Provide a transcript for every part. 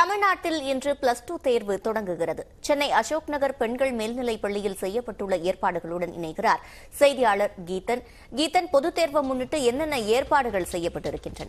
தமிழ்நாட்டில் இன்று plus two தேர்வு தொடங்குகிறது சென்னை அசோக் நகர் பெண்கள் மேல்நிலைப் பள்ளியில் செய்யப்பட்டுள்ள ஏற்பாடுகளுடன் இணைகிறார் செய்தியாளர் கீதன் கீதன் பொதுத் தேர்வை முன்னிட்டு என்னென்ன ஏற்பாடுகள் செய்யப்பட்டிருக்கின்றன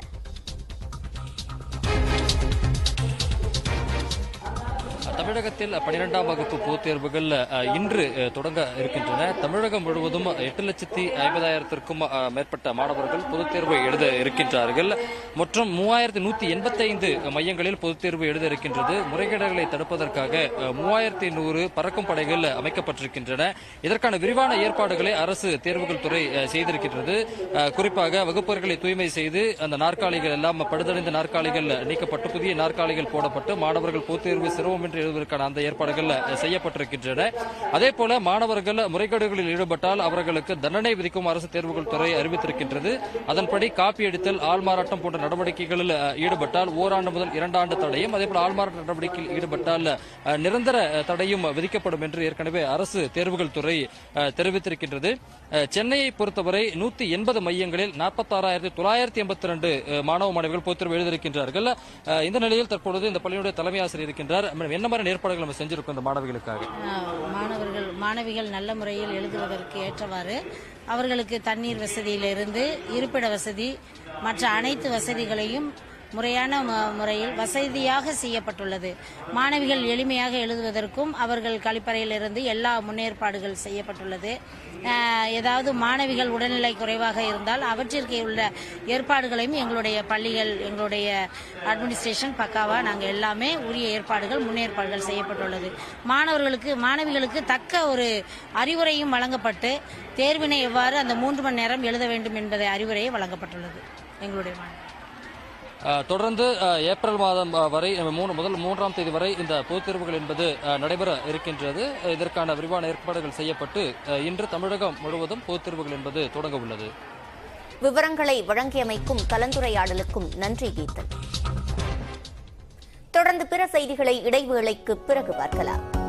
தமிழகத்தில் பனிரெண்டாம் வகுப்பு பொதுத் தேர்வுகள் அஹ், இன்று அஹ், தொடங்க இருக்கின்றன தமிழகம் முழுவதும் எட்டு லட்சத்தி ஐம்பதாயிரத்திற்கும் அஹ், மேற்பட்ட மாணவர்கள் பொதுத் தேர்வு எழுத இருக்கின்றார்கள் மற்றும் மூவாயிரத்தி நூத்தி எண்பத்தைந்து மையங்களில் பொதுத் தேர்வு எழுத இருக்கின்றது முறைகேடுகளை தடுப்பதற்காக அஹ், மூவாயிரத்தி நூறு பறக்கும் படைகள் அமைக்கப்பட்டிருக்கின்றன இதற்கான விரிவான ஏற்பாடுகளை அரசு தேர்வுகள் துறை அஹ், செய்திருக்கின்றது அஹ், குறிப்பாக வகுப்பறைகளை தூய்மை செய்து அந்த நாற்காலிகள் எல்லாம் படுதடைந்த நாற்காலிகள் நீக்கப்பட்டு புதிய நாற்காலிகள் போடப்பட்டு மாணவர்கள் பொதுத் தேர்வு சிரமமின்றி எழுதுவதற்கான அந்த ஏற்பாடுகள் அஹ், செய்யப்பட்டிருக்கின்றன அதே போல மாணவர்கள் முறைகேடுகளில் ஈடுபட்டால் அவர்களுக்கு தண்டனை விதிக்கும் அரசு தேர்வுகள் துறை அறிவித்திருக்கின்றது அதன்படி காப்பி அடித்தல் ஆள்மாறாட்டம் போன்ற நடவடிக்கைகளில் அஹ், ஈடுபட்டால் ஓராண்டு முதல் இரண்டாண்டு தடையும் அதே போல ஆள்மாறாட்ட நடவடிக்கையில் ஈடுபட்டால் அஹ், நிரந்தர அஹ், தடையும் விதிக்கப்படும் என்று ஏற்கனவே அரசு தேர்வுகள் துறை அஹ், தெரிவித்திருக்கின்றது அஹ், சென்னையை பொறுத்தவரை நூத்தி எண்பது மையங்களில் நாற்பத்தாறாயிரத்தி தொள்ளாயிரத்தி எண்பத்தி ரெண்டு மாணவ மாணவிகள் பொதுத் தேர்வு எழுதியிருக்கின்றார்கள் அஹ், இந்த நிலையில் தற்பொழுது இந்த பள்ளியினுடைய தலைமை ஆசிரியர் இருக்கின்றார் மேடம், என்ன மாதிரி ஏற்பாடுகள் நம்ம செஞ்சிருக்கோம் இந்த மாணவிகளுக்காக ஆஹ் மாணவர்கள் மாணவிகள் நல்ல முறையில் எழுதுவதற்கு ஏற்றவாறு அவர்களுக்கு தண்ணீர் வசதியிலிருந்து இருப்பிட வசதி மற்ற அனைத்து வசதிகளையும் முறையான ம- முறையில் வசதியாக செய்யப்பட்டுள்ளது மாணவிகள் எளிமையாக எழுதுவதற்கும் அவர்கள் கழிப்பறையிலிருந்து எல்லா முன்னேற்பாடுகள் செய்யப்பட்டுள்ளது ஆஹ் ஏதாவது மாணவிகள் உடல்நிலை குறைவாக இருந்தால் அவற்றிற்கு உள்ள ஏற்பாடுகளையும் எங்களுடைய பள்ளிகள் எங்களுடைய அட்மினிஸ்ட்ரேஷன் பக்காவா நாங்கள் எல்லாமே உரிய ஏற்பாடுகள் முன்னேற்பாடுகள் செய்யப்பட்டுள்ளது மாணவர்களுக்கு மாணவிகளுக்கு தக்க ஒரு அறிவுரையும் வழங்கப்பட்டு தேர்வினை எவ்வாறு அந்த மூன்று மணி நேரம் எழுத வேண்டும் என்பதை அறிவுரையை வழங்கப்பட்டுள்ளது எங்களுடைய மாணவர்கள் அஹ், தொடர்ந்து அஹ், ஏப்ரல் மாதம் அஹ், வரை அஹ், மூணு முதல் மூன்றாம் தேதி வரை இந்த பொதுத் தேர்வுகள் என்பது அஹ், நடைபெற இருக்கின்றது இதற்கான விரிவான ஏற்பாடுகள் செய்யப்பட்டு அஹ், இன்று தமிழகம் முழுவதும் பொதுத் தேர்வுகள் என்பது தொடங்க உள்ளது விவரங்களை வழங்கியமைக்கும் கலந்துரையாடலுக்கும் நன்றி கீதன் தொடர்ந்து பிற செய்திகளை இடைவேளைக்கு பிறகு பார்க்கலாம்